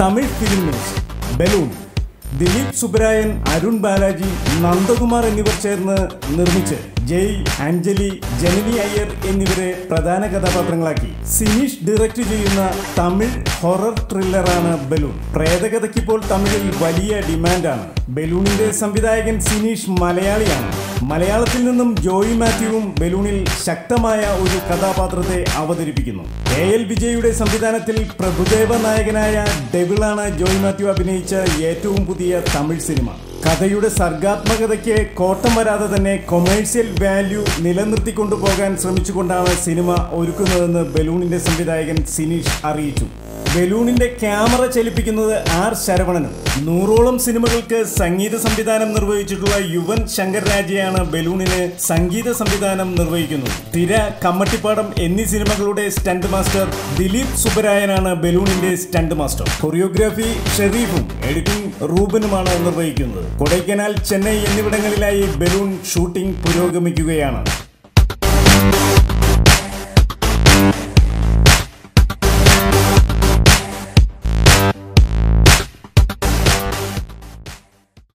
Tamil film news balloon Dileep Subbarayan Arun Balaji Nandakumar എന്നിവർ ചേർന്ന് നിർമ്മിച്ച് ജയ് അഞ്ജലി ജനനി അയ്യർ എന്നിവരെ പ്രധാന കഥാപാത്രങ്ങളാക്കി സിനീഷ് ഡയറക്റ്റ് ചെയ്യുന്ന തമിഴ് ഹൊറർ ത്രില്ലറാണ് ബലൂൺ പ്രേതകഥയ്ക്കിപ്പോൾ തമിഴിൽ വലിയ ഡിമാൻഡാണ് ബലൂണിന്റെ സംവിധായകൻ സിനീഷ് മലയാളിയാണ് മലയാളത്തിൽ നിന്നും ജോയി മാത്യുവും ബലൂണിൽ ശക്തമായ ഒരു കഥാപാത്രത്തെ അവതരിപ്പിക്കുന്നു എ എൽ വിജയുടെ സംവിധാനത്തിൽ പ്രഭുദേവ നായകനായ ഡെവിളാണ് ജോയി മാത്യു അഭിനയിച്ച ഏറ്റവും പുതിയ തമിഴ് സിനിമ കഥയുടെ സർഗാത്മകതയ്ക്ക് കോട്ടം വരാതെ തന്നെ കൊമേഴ്സ്യൽ വാല്യൂ നിലനിർത്തിക്കൊണ്ടുപോകാൻ ശ്രമിച്ചുകൊണ്ടാണ് സിനിമ ഒരുക്കുന്നതെന്ന് ബലൂണിന്റെ സംവിധായകൻ സിനീഷ് അറിയിച്ചു ബലൂണിന്റെ ക്യാമറ ചലിപ്പിക്കുന്നത് ആർ ശരവണനും നൂറോളം സിനിമകൾക്ക് സംഗീത സംവിധാനം നിർവഹിച്ചിട്ടുള്ള യുവൻ ശങ്കർ രാജയാണ് ബലൂണിന് സംഗീത സംവിധാനം നിർവഹിക്കുന്നത് തിര കമ്മട്ടിപ്പാടം എന്നീ സിനിമകളുടെ സ്റ്റണ്ട് മാസ്റ്റർ ദിലീപ് സുബരായനാണ് ബലൂണിന്റെ സ്റ്റണ്ട് മാസ്റ്റർ കൊറിയോഗ്രാഫി ഷെരീഫും എഡിറ്റിംഗ് റൂബനുമാണ് നിർവഹിക്കുന്നത് കൊടൈക്കനാൽ ചെന്നൈ എന്നിവിടങ്ങളിലായി ബലൂൺ ഷൂട്ടിംഗ് പുരോഗമിക്കുകയാണ്